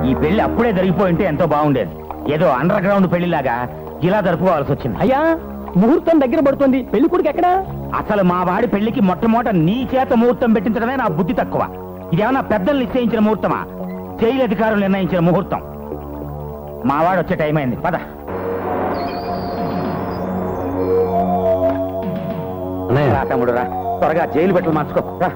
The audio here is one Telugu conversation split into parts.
ఈ పెళ్లి అప్పుడే జరిగిపోయి ఉంటే ఎంతో బాగుండేది ఏదో అండర్ గ్రౌండ్ పెళ్లిలాగా ఇలా జరుపుకోవాల్సి వచ్చింది అయ్యా ముహూర్తం దగ్గర పడుతుంది పెళ్లి కొడుకు ఎక్కడా అసలు మా వాడి పెళ్లికి మొట్టమొదట నీ చేత ముహూర్తం పెట్టించడమే నా బుద్ధి తక్కువ ఇదేమన్నా పెద్దలు నిశ్చయించిన ముహూర్తమా జైలు అధికారులు నిర్ణయించిన ముహూర్తం మా వాడు వచ్చే టైం అయింది పద రా తమ్ముడు రా త్వరగా జైలు బట్టలు మార్చుకో రా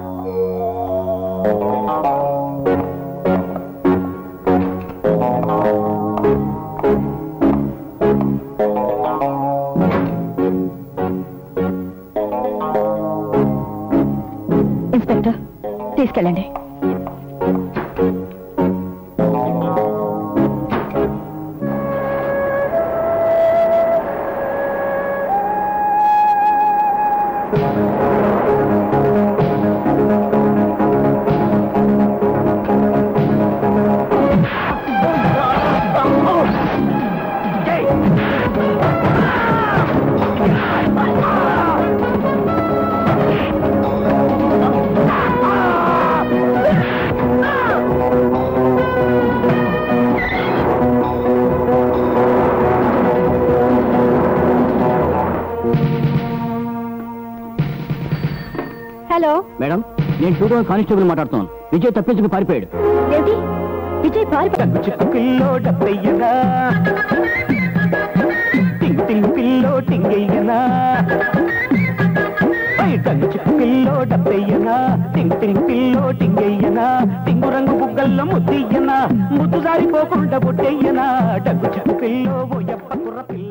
ఇన్స్పెక్టర్ తీసుకెళ్ళండి హలో మేడం నేను టూ టౌన్ కానిస్టేబుల్ మాట్లాడుతున్నాను విజయ్ తప్పించుకు పారిపోయాడు ఏమిటి విజయ్ పారిపో చిక్కుల్లో డబ్బయ్యనా టింగ్ టింగ్ పిల్లో టింగయ్యనా టంగు చిక్కుల్లో డబ్బయ్యనా టింగ్ టింగ్ పిల్లో టింగయ్యనా టింగు రంగు బుగ్గల్లో ముద్దయ్యనా ముద్దు జారిపోకుండా బుట్టయ్యనా డగ్గు చిక్కు పిల్లో ఓ యప్ప కుర్ర పిల్ల